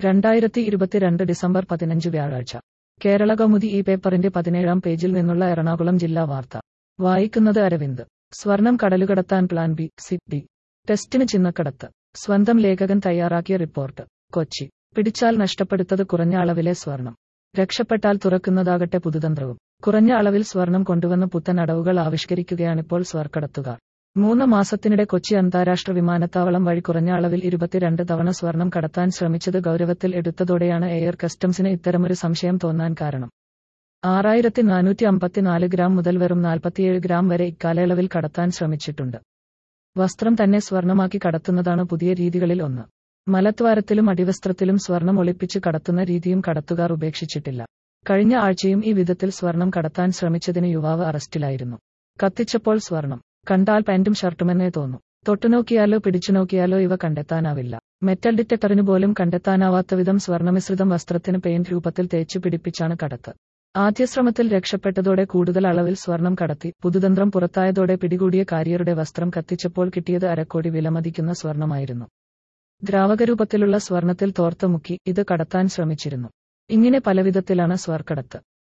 രണ്ടായിരത്തി ഇരുപത്തിരണ്ട് ഡിസംബർ പതിനഞ്ച് വ്യാഴാഴ്ച കേരള കൗമുദി ഈ പേപ്പറിന്റെ പതിനേഴാം പേജിൽ നിന്നുള്ള എറണാകുളം ജില്ലാ വാർത്ത വായിക്കുന്നത് അരവിന്ദ് സ്വർണം കടലുകടത്താൻ പ്ലാൻ ബി സി ഡി ടെസ്റ്റിന് ചിന്നക്കടത്ത് സ്വന്തം ലേഖകൻ തയ്യാറാക്കിയ റിപ്പോർട്ട് കൊച്ചി പിടിച്ചാൽ നഷ്ടപ്പെടുത്തത് കുറഞ്ഞ അളവിലെ സ്വർണം രക്ഷപ്പെട്ടാൽ തുറക്കുന്നതാകട്ടെ പുതുതന്ത്രവും കുറഞ്ഞ അളവിൽ സ്വർണം കൊണ്ടുവന്ന് പുത്തൻ അടവുകൾ ആവിഷ്കരിക്കുകയാണിപ്പോൾ സ്വർക്കടത്തുകാർ മൂന്ന് മാസത്തിനിടെ കൊച്ചി അന്താരാഷ്ട്ര വിമാനത്താവളം വഴി കുറഞ്ഞ അളവിൽ ഇരുപത്തിരണ്ട് തവണ സ്വർണം കടത്താൻ ശ്രമിച്ചത് ഗൗരവത്തിൽ എടുത്തതോടെയാണ് എയർ കസ്റ്റംസിന് ഇത്തരമൊരു സംശയം തോന്നാൻ കാരണം ആറായിരത്തി നാനൂറ്റി അമ്പത്തിനാല് ഗ്രാം മുതൽ വെറും നാൽപ്പത്തിയേഴ് ഗ്രാം വരെ ഇക്കാലയളവിൽ കടത്താൻ ശ്രമിച്ചിട്ടുണ്ട് വസ്ത്രം തന്നെ സ്വർണമാക്കി കടത്തുന്നതാണ് പുതിയ രീതികളിൽ ഒന്ന് മലദ്വാരത്തിലും അടിവസ്ത്രത്തിലും സ്വർണം ഒളിപ്പിച്ച് കടത്തുന്ന രീതിയും കടത്തുകാർ ഉപേക്ഷിച്ചിട്ടില്ല കഴിഞ്ഞ ആഴ്ചയും ഈ വിധത്തിൽ സ്വർണം കടത്താൻ ശ്രമിച്ചതിന് യുവാവ് അറസ്റ്റിലായിരുന്നു കത്തിച്ചപ്പോൾ സ്വർണം കണ്ടാൽ പാന്റും ഷർട്ടുമെന്നേ തോന്നും തൊട്ടുനോക്കിയാലോ പിടിച്ചുനോക്കിയാലോ ഇവ കണ്ടെത്താനാവില്ല മെറ്റൽ ഡിറ്റക്ടറിന് പോലും കണ്ടെത്താനാവാത്ത വിധം സ്വർണമിശ്രിതം വസ്ത്രത്തിന് പെയിന്റ് രൂപത്തിൽ തേച്ചു പിടിപ്പിച്ചാണ് കടത്ത് ആദ്യ ശ്രമത്തിൽ രക്ഷപ്പെട്ടതോടെ കൂടുതൽ അളവിൽ സ്വർണം കടത്തി പുതുതന്ത്രം പുറത്തായതോടെ പിടികൂടിയ കാരിയറുടെ വസ്ത്രം കത്തിച്ചപ്പോൾ കിട്ടിയത് അരക്കോടി വിലമതിക്കുന്ന സ്വർണമായിരുന്നു ദ്രാവകരൂപത്തിലുള്ള സ്വർണത്തിൽ തോർത്ത് മുക്കി ഇത് കടത്താൻ ശ്രമിച്ചിരുന്നു ഇങ്ങനെ പലവിധത്തിലാണ് സ്വർക്കടത്ത്